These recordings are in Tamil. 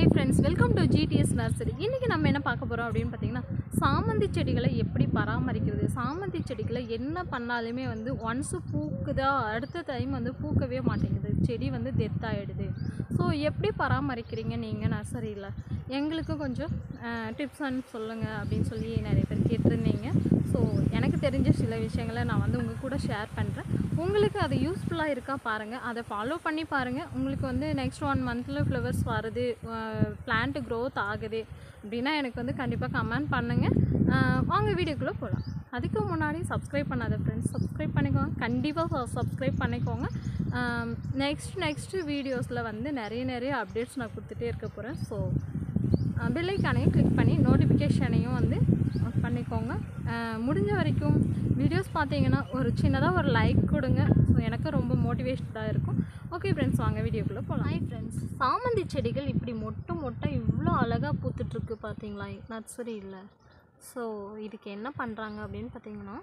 hi friends welcome to GTS nursery இன்றைக்கி நம்ம என்ன பார்க்க போகிறோம் அப்படின்னு பார்த்தீங்கன்னா சாமந்தி செடிகளை எப்படி பராமரிக்கிறது சாமந்தி செடிகளை என்ன பண்ணாலுமே வந்து ஒன்ஸு பூக்குதா அடுத்த டைம் வந்து பூக்கவே மாட்டேங்குது செடி வந்து டெத் ஆகிடுது ஸோ எப்படி பராமரிக்கிறீங்க நீங்கள் நர்சரியில் எங்களுக்கும் கொஞ்சம் டிப்ஸ் அண்ட் சொல்லுங்கள் அப்படின்னு சொல்லி நிறைய பேர் கேட்டிருந்தீங்க ஸோ எனக்கு தெரிஞ்ச சில விஷயங்களை நான் வந்து உங்கள் கூட ஷேர் பண்ணுறேன் உங்களுக்கு அது யூஸ்ஃபுல்லாக இருக்கா பாருங்கள் அதை ஃபாலோ பண்ணி பாருங்கள் உங்களுக்கு வந்து நெக்ஸ்ட் ஒன் மந்தில் ஃப்ளவர்ஸ் வருது பிளான்ட்டு க்ரோத் ஆகுது அப்படின்னா எனக்கு வந்து கண்டிப்பாக கமெண்ட் பண்ணுங்கள் வாங்க வீடியோக்குள்ளே போகலாம் அதுக்கு முன்னாடி சப்ஸ்கிரைப் பண்ணாத ஃப்ரெண்ட்ஸ் சப்ஸ்கிரைப் பண்ணிக்கோங்க கண்டிப்பாக சப்ஸ்கிரைப் பண்ணிக்கோங்க நெக்ஸ்ட் நெக்ஸ்ட் வீடியோஸில் வந்து நிறைய நிறைய அப்டேட்ஸ் நான் கொடுத்துட்டே இருக்க போகிறேன் ஸோ பெல்லைக்கானையும் கிளிக் பண்ணி நோட்டிஃபிகேஷனையும் வந்து on பண்ணிக்கோங்க அஹ் முடிஞ்ச வரைக்கும் வீடியோஸ் பார்த்தீங்கன்னா ஒரு சின்னதாக ஒரு லைக் கொடுங்க ஸோ எனக்கு ரொம்ப மோட்டிவேஷனாக இருக்கும் ஓகே ஃப்ரெண்ட்ஸ் வாங்க வீடியோக்குள்ளே போகலாம் ஹாய் ஃப்ரெண்ட்ஸ் சாமந்தி செடிகள் இப்படி மொட்டை மொட்டை இவ்வளோ அழகாக பூத்துட்ருக்கு பார்த்தீங்களா நர்சரி இல்லை ஸோ இதுக்கு என்ன பண்ணுறாங்க அப்படின்னு பார்த்தீங்கன்னா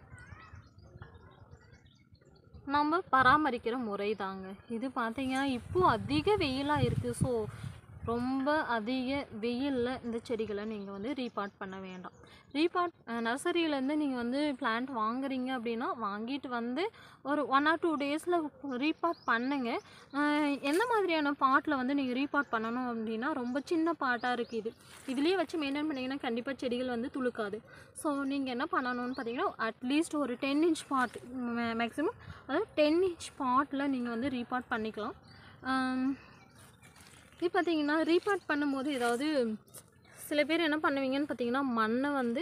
நம்ம பராமரிக்கிற முறை தாங்க இது பார்த்தீங்கன்னா இப்போ அதிக வெயிலாக இருக்குது ஸோ ரொம்ப அதிக வெயிலில் இந்த செடிகளை நீங்கள் வந்து ரீபாட் பண்ண வேண்டாம் ரீபாட் நர்சரியிலேருந்து நீங்கள் வந்து பிளான்ட் வாங்குறீங்க அப்படின்னா வாங்கிட்டு வந்து ஒரு ஒன் ஆர் டூ டேஸில் ரீபாட் பண்ணுங்க அஹ் எந்த மாதிரியான பாட்டில் வந்து நீங்கள் ரீபாட் பண்ணணும் அப்படின்னா ரொம்ப சின்ன பாட்டாக இருக்குது இது இதுலேயே வச்சு மெயின்டைன் பண்ணிங்கன்னா கண்டிப்பாக செடிகள் வந்து துளுக்காது ஸோ நீங்கள் என்ன பண்ணணும்னு பார்த்தீங்கன்னா அட்லீஸ்ட் ஒரு டென் இன்ச் பாட் மேக்ஸிமம் அதாவது டென் இன்ச் பாட்டில் நீங்கள் வந்து ரீபாட் பண்ணிக்கலாம் ஆம், இது பார்த்தீங்கன்னா ரீபாட் பண்ணும்போது ஏதாவது சில பேர் என்ன பண்ணுவீங்கன்னு பார்த்தீங்கன்னா மண்ணை வந்து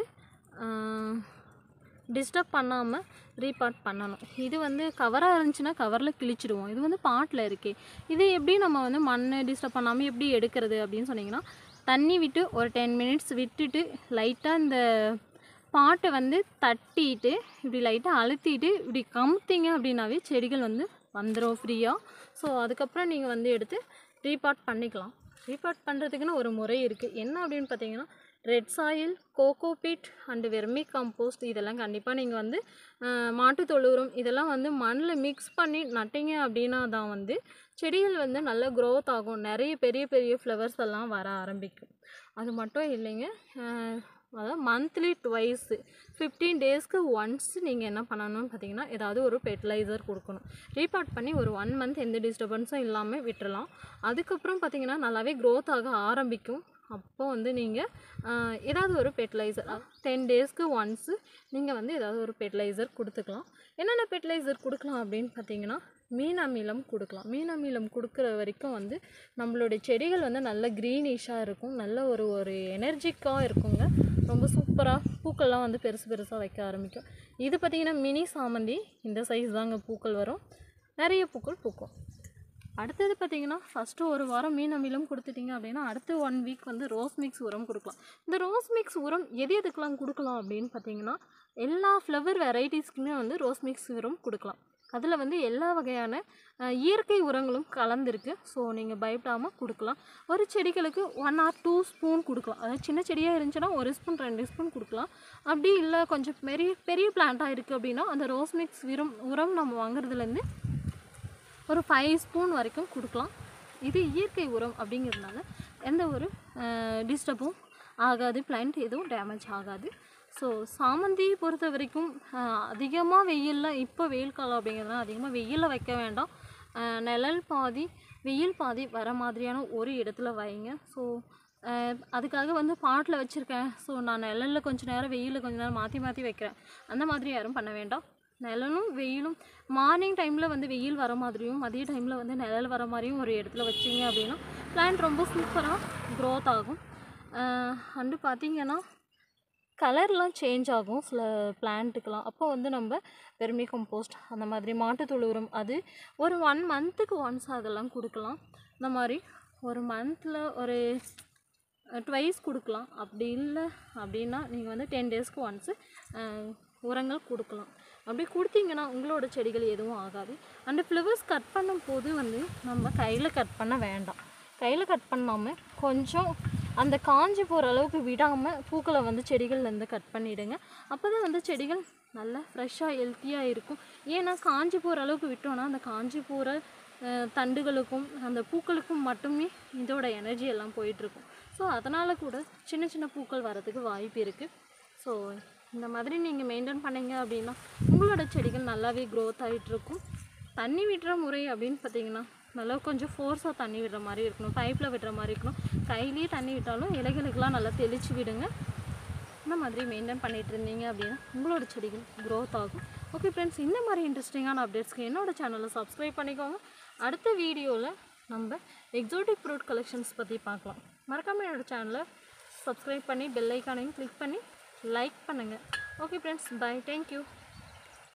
டிஸ்டர்ப் பண்ணாமல் ரீபாட் பண்ணணும் இது வந்து கவராக இருந்துச்சுன்னா கவரில் கிழிச்சிடுவோம் இது வந்து பாட்டில் இருக்கே இது எப்படி நம்ம வந்து மண்ணை டிஸ்டர்ப் பண்ணாமல் எப்படி எடுக்கிறது அப்படின்னு சொன்னீங்கன்னா தண்ணி விட்டு ஒரு டென் மினிட்ஸ் விட்டுட்டு லைட்டாக இந்த பாட்டை வந்து தட்டிட்டு இப்படி லைட்டாக அழுத்திட்டு இப்படி கமுத்திங்க அப்படின்னாவே செடிகள் வந்து வந்துடும் ஃப்ரீயாக ஸோ அதுக்கப்புறம் நீங்கள் வந்து எடுத்து ரீபாட் பண்ணிக்கலாம் ரீபாட் பண்ணுறதுக்குன்னு ஒரு முறை இருக்குது என்ன அப்படின்னு பார்த்தீங்கன்னா red soil cocopeat and vermicompost இதெல்லாம் கண்டிப்பாக நீங்கள் வந்து ஆஹ், மாட்டுத் தொழு உரம் இதெல்லாம் வந்து மண்ணில் மிக்ஸ் பண்ணி நட்டிங்க அப்படின்னா தான் வந்து செடிகள் வந்து நல்ல க்ரோத் ஆகும் நிறைய பெரிய பெரிய ஃப்ளவர்ஸ் எல்லாம் வர ஆரம்பிக்கும் அது மட்டும் இல்லைங்க ஆஹ், அதாவது மந்த்லி ட்வைஸு ஃபிஃப்டீன் டேஸ்க்கு ஒன்ஸ் நீங்கள் என்ன பண்ணணும்னு பார்த்தீங்கன்னா ஏதாவது ஒரு ஃபெர்டிலைசர் கொடுக்கணும் ரீபாட் பண்ணி ஒரு ஒன் மந்த் எந்த டிஸ்டர்பன்ஸும் இல்லாமல் விட்டுறலாம் அதுக்கப்புறம் பார்த்தீங்கன்னா நல்லாவே க்ரோத் ஆக ஆரம்பிக்கும் அப்போ வந்து நீங்கள் ஏதாவது ஒரு ஃபெர்டிலைசர் டென் டேஸ்க்கு ஒன்ஸு நீங்கள் வந்து ஏதாவது ஒரு ஃபெர்டிலைசர் கொடுத்துக்கலாம் என்னென்ன ஃபெர்டிலைசர் கொடுக்கலாம் அப்படின்னு பார்த்தீங்கன்னா மீன் அமிலம் கொடுக்கலாம் மீன் அமிலம் கொடுக்குற வரைக்கும் வந்து நம்மளுடைய செடிகள் வந்து நல்ல க்ரீனிஷாக இருக்கும் நல்ல ஒரு ஒரு எனர்ஜிக்காக இருக்குங்க ரொம்ப சூப்பராக பூக்கள்லாம் வந்து பெருசு பெருசாக வைக்க ஆரம்பிக்கும் இது பார்த்திங்கன்னா மினி சாமந்தி இந்த சைஸ் தாங்க பூக்கள் வரும் நிறைய பூக்கள் பூக்கும் அடுத்தது பார்த்தீங்கன்னா ஃபஸ்ட்டு ஒரு வாரம் மீன் அமிலம் கொடுத்துட்டீங்க அப்படின்னா அடுத்து ஒன் வீக் வந்து ரோஸ் மிக்ஸ் உரம் கொடுக்கலாம் இந்த ரோஸ் மிக்ஸ் உரம் எது எதுக்கெலாம் கொடுக்கலாம் அப்படின்னு பார்த்தீங்கன்னா எல்லா ஃப்ளவர் வெரைட்டிஸ்க்குமே வந்து ரோஸ் மிக்ஸ் உரம் கொடுக்கலாம் அதில் வந்து எல்லா வகையான அஹ், இயற்கை உரங்களும் கலந்துருக்கு ஸோ நீங்கள் பயப்படாமல் கொடுக்கலாம் ஒரு செடிகளுக்கு ஒன் ஆர் டூ ஸ்பூன் கொடுக்கலாம் அதாவது சின்ன செடியாக இருந்துச்சுன்னா ஒரு ஸ்பூன் ரெண்டு ஸ்பூன் கொடுக்கலாம் அப்படி இல்லை கொஞ்சம் பெரிய பெரிய பிளான்ட்டாக இருக்குது அப்படின்னா அந்த ரோஸ் மிக்ஸ் உரம் உரம் நம்ம வாங்குறதுலேருந்து ஒரு ஃபைவ் ஸ்பூன் வரைக்கும் கொடுக்கலாம் இது இயற்கை உரம் அப்படிங்கிறதுனால எந்த ஒரு டிஸ்டர்பும் ஆகாது பிளான்ட் எதுவும் டேமேஜ் ஆகாது ஸோ சாமந்தியை பொறுத்த வரைக்கும் அதிகமாக வெயிலில் இப்போ வெயில் காலம் அப்படிங்கிறதுனால அதிகமாக வெயிலில் வைக்க வேண்டாம் அஹ், நிழல் பாதி வெயில் பாதி வர மாதிரியான ஒரு இடத்துல வைங்க ஸோ அதுக்காக வந்து பாட்டில் வச்சுருக்கேன் ஸோ நான் நிழலில் கொஞ்ச நேரம் வெயிலில் கொஞ்ச நேரம் மாற்றி மாற்றி வைக்கிறேன் அந்த மாதிரி யாரும் பண்ண வேண்டாம் நிழலும் வெயிலும் மார்னிங் டைமில் வந்து வெயில் வர மாதிரியும் மதிய டைமில் வந்து நிழல் வர மாதிரியும் ஒரு இடத்துல வச்சிங்க அப்படின்னா பிளான்ட் ரொம்ப சூப்பராக க்ரோத் ஆகும் அண்டு பார்த்தீங்கன்னா கலர்லாம் சேஞ்ச் ஆகும் சில பிளான்ட்டுக்கெலாம் அப்போ வந்து நம்ம வெர்மி கம்போஸ்ட் அந்த மாதிரி மாட்டுத்தொழு உரம் அது ஒரு ஒன் மந்த்துக்கு ஒன்ஸ் அதெல்லாம் கொடுக்கலாம் இந்த மாதிரி ஒரு மந்தில் ஒரு ட்வைஸ் கொடுக்கலாம் அப்படி இல்லை அப்படின்னா நீங்கள் வந்து டென் டேஸ்க்கு ஒன்ஸு உரங்கள் கொடுக்கலாம் அப்படி கொடுத்தீங்கன்னா உங்களோட செடிகள் எதுவும் ஆகாது அந்த ஃப்ளவர்ஸ் கட் பண்ணும் போது வந்து நம்ம கையில் கட் பண்ண வேண்டாம் கையில் கட் பண்ணாமல் கொஞ்சம் அந்த காஞ்சி போகிற அளவுக்கு விடாமல் பூக்களை வந்து செடிகள்லேருந்து கட் பண்ணிவிடுங்க அப்போ தான் வந்து செடிகள் நல்லா ஃப்ரெஷ்ஷாக ஹெல்த்தியாக இருக்கும் ஏன்னா காஞ்சி போகிற அளவுக்கு விட்டோன்னா அந்த காஞ்சி போகிற அஹ், தண்டுகளுக்கும் அந்த பூக்களுக்கும் மட்டுமே இதோட எனர்ஜி எல்லாம் போயிட்டுருக்கும் ஸோ அதனால் கூட சின்ன சின்ன பூக்கள் வரதுக்கு வாய்ப்பு இருக்குது ஸோ இந்த மாதிரி நீங்கள் மெயின்டைன் பண்ணீங்க அப்படின்னா உங்களோட செடிகள் நல்லாவே க்ரோத் ஆகிட்டுருக்கும் தண்ணி விடுற முறை அப்படின்னு பார்த்தீங்கன்னா நல்லா கொஞ்சம் ஃபோர்ஸாக தண்ணி விடுற மாதிரி இருக்கணும் பைப்பில் விடுற மாதிரி இருக்கணும் கையிலேயே தண்ணி விட்டாலும் இலைகளுக்கெல்லாம் நல்லா தெளித்து விடுங்க இந்த மாதிரி மெயின்டைன் பண்ணிட்டு இருந்தீங்க அப்படின்னா உங்களோட செடிகள் க்ரோத் ஆகும் ஓகே ஃப்ரெண்ட்ஸ் இந்த மாதிரி இன்ட்ரெஸ்டிங்கான அப்டேட்ஸ்க்கு என்னோட சேனலை சப்ஸ்கிரைப் பண்ணிக்கோங்க அடுத்த வீடியோவில் நம்ம எக்ஸோட்டிக் ஃப்ரூட் கலெக்ஷன்ஸ் பற்றி பார்க்கலாம் மறக்காமல் என்னோட சேனலை சப்ஸ்கிரைப் பண்ணி பெல் ஐக்கானையும் கிளிக் பண்ணி லைக் பண்ணுங்கள் ஓகே ஃப்ரெண்ட்ஸ் பை தேங்க்யூ